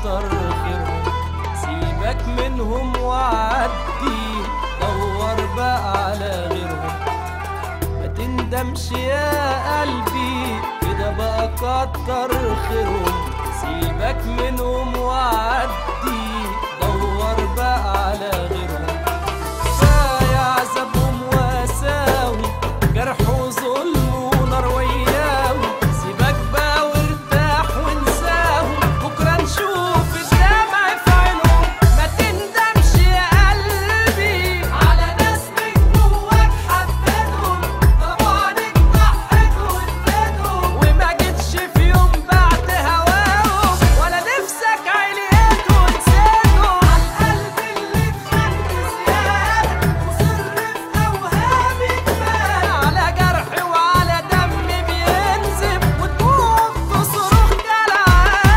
كتر خيرهم سيبك منهم وعدي دور بقى على غيرهم ما تندمش يا قلبي كده بقى كتر خيرهم سيبك منهم وعدي دور بقى على غيرهم كفاية عذابهم واساوي جرح وظلم ونار وياهم سيبك بقى وارتاح وانساهم بكرة نشوف الدمع في عينهم ما تندمش يا قلبي على ناس من جواك حبيتهم طبعا ضحيت واديتهم وما جيتش في يوم بعد هواهم ولا نفسك عيليت ونسيتهم على القلب اللي اتخنت زيادة وصر في أوهامي كفاية على جرح وعلى دم بينزف وتموت في صروخ كالعادة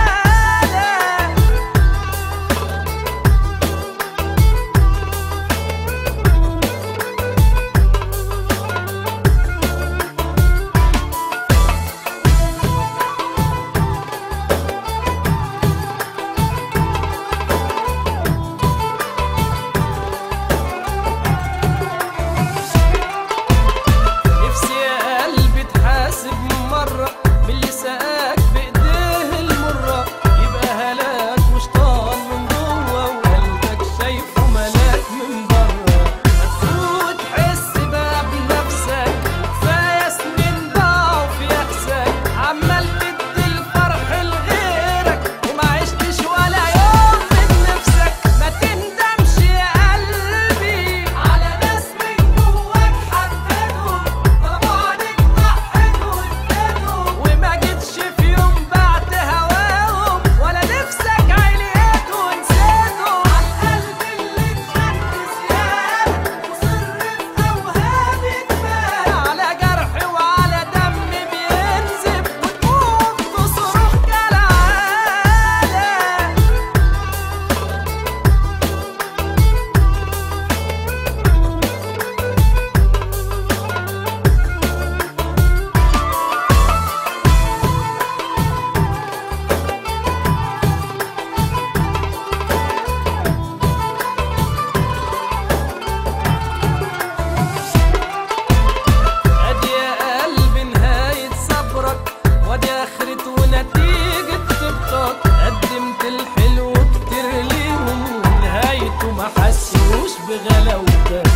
نفسي يا قلبي تحاسب مرة باللي سقاك بإيديه المرة يبقى هلاك وشطان من جوه وقلبك شايفه ملاك من بره هتفوت تحس بقى بنفسك كفاية سنين ضاعوا في يأسك عمال تدي الفرح لغيرك وما عشتش ولا يوم من نفسك ما تندمش يا قلبي على ناس من جواك حبيتهم طبعا ضحيت واديتهم وما جيتش في يوم بعد هواهم ولا نفسك عيليت ونسيتهم على القلب اللي اتخنت زيادة وصر في أوهامي كفاية على جرح وعلى دم بينزف وتموت في صروخ كالعادة ادي يا قلبي نهاية صبرك وادي اخرة ونتيجة طبطك قدمت الحلو كتير ليهم ونهايته ما حسوش بغلاوتك